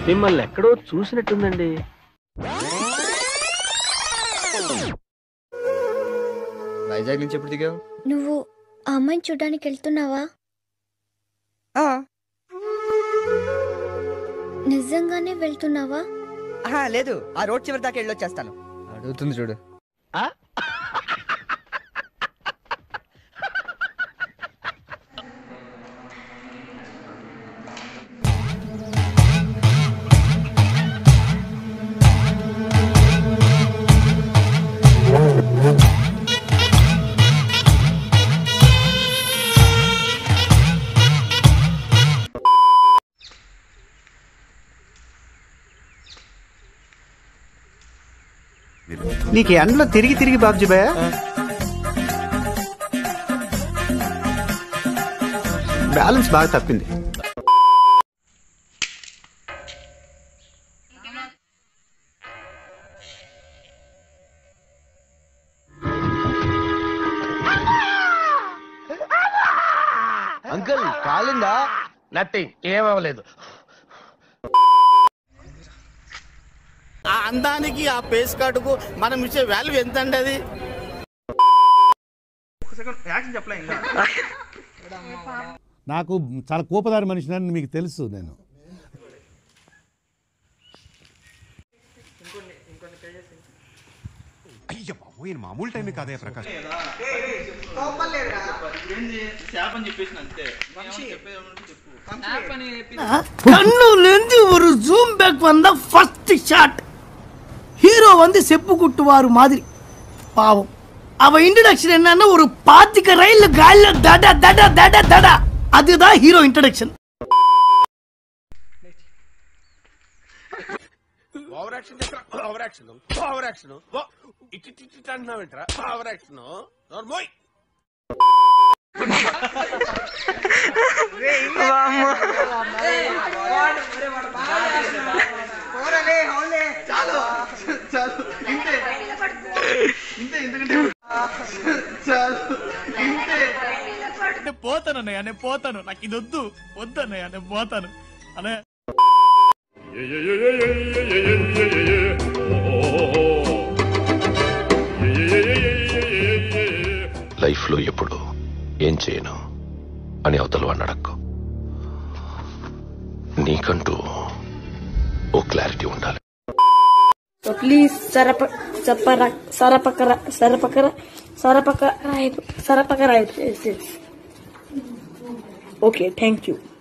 మిమ్మల్ని ఎక్కడో చూసినట్టుందండి వైజాగ్ నుంచి ఎప్పుడు దిగావు నువ్వు ఆ అమ్మాయిని చూడ్డానికి వెళ్తున్నావా నిజంగానే వెళ్తున్నావా ఆహా, లేదు ఆ రోడ్ చివరి దాకా వెళ్ళొచ్చేస్తాను అడుగుతుంది చూడు నీకు ఎండలో తిరిగి తిరిగి బాబ్జీ భయ బ్యాలెన్స్ బాగా తప్పింది అంకుల్ కాలిందా నథింగ్ ఏమవ్వలేదు ఆ అందానికి ఆ పేస్ కార్డుకు మనం ఇచ్చే వాల్యూ ఎంత అండి అది నాకు చాలా కోపదారి మనిషిని మీకు తెలుసు నేను అయ్య బాబోయ్ మామూలు టైం కాదే ప్రకాష్ கண்ணுல இருந்து ஒரு ஜூம் பேக் வந்த ஃபர்ஸ்ட் ஷாட் ஹீரோ வந்து செப்பு குட்டுவாரு மாதிரி பாவம் அவ இன்ட்ரடக்ஷன் என்னன்னா ஒரு பாத்திக்க ரயில்ல காலில தட தட தட தட அதுதான் hero introduction over action over action over action ఇటు ఇటు ఇటు అంటున్నావేంట్రా ఓవర్ యాక్షన్ నోర్మోయ్ పోతానన్నయ్య నేను పోతాను నాకు ఇది వద్దు వద్దన్నయ్య నేను పోతాను అన్నయ్య లైఫ్లో ఎప్పుడు ఏం చేయను అని అవతల వాడిని అడక్కు నీకంటూ ఓ క్లారిటీ ఉండాలి ప్లీజ్ సరప సపర సరపకర సరపకర సరపక సరపకర ఓకే థ్యాంక్ యూ